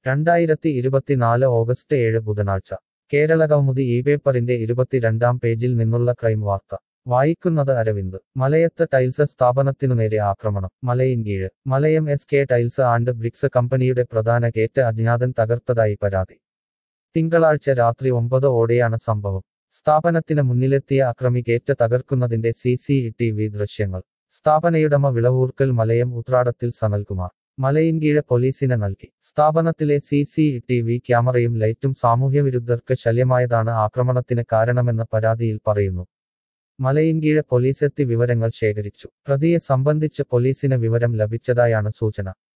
രണ്ടായിരത്തി ഇരുപത്തിനാല് ഓഗസ്റ്റ് ഏഴ് ബുധനാഴ്ച കേരളകൗമുദി ഈ പേപ്പറിന്റെ ഇരുപത്തിരണ്ടാം പേജിൽ നിന്നുള്ള ക്രൈം വാർത്ത വായിക്കുന്നത് അരവിന്ദ് മലയത്ത് ടൈൽസ് സ്ഥാപനത്തിനു നേരെ ആക്രമണം Malayinkeezhu Malayam S K tiles and bricks കമ്പനിയുടെ പ്രധാന ഗേറ്റ് അജ്ഞാതൻ തകർത്തതായി പരാതി തിങ്കളാഴ്ച രാത്രി ഒമ്പത് ഓടെയാണ് സംഭവം സ്ഥാപനത്തിന് മുന്നിലെത്തിയ അക്രമി ഗേറ്റ് തകർക്കുന്നതിന്റെ സി സി ടി വി ദൃശ്യങ്ങൾ സ്ഥാപനയുടമ വിളവൂർക്കൽ മലയം ഉത്രാടത്തിൽ സനൽകുമാർ മലയിൻകീഴ് പോലീസിന് നൽകി സ്ഥാപനത്തിലെ സി സി ടി വി ക്യാമറയും ലൈറ്റും സാമൂഹ്യവിരുദ്ധർക്ക് ശല്യമായതാണ് ആക്രമണത്തിന് കാരണമെന്ന് പരാതിയിൽ പറയുന്നു മലയിൻകീഴ് പോലീസെത്തി വിവരങ്ങൾ ശേഖരിച്ചു പ്രതിയെ സംബന്ധിച്ച് പോലീസിന് വിവരം ലഭിച്ചതായാണ് സൂചന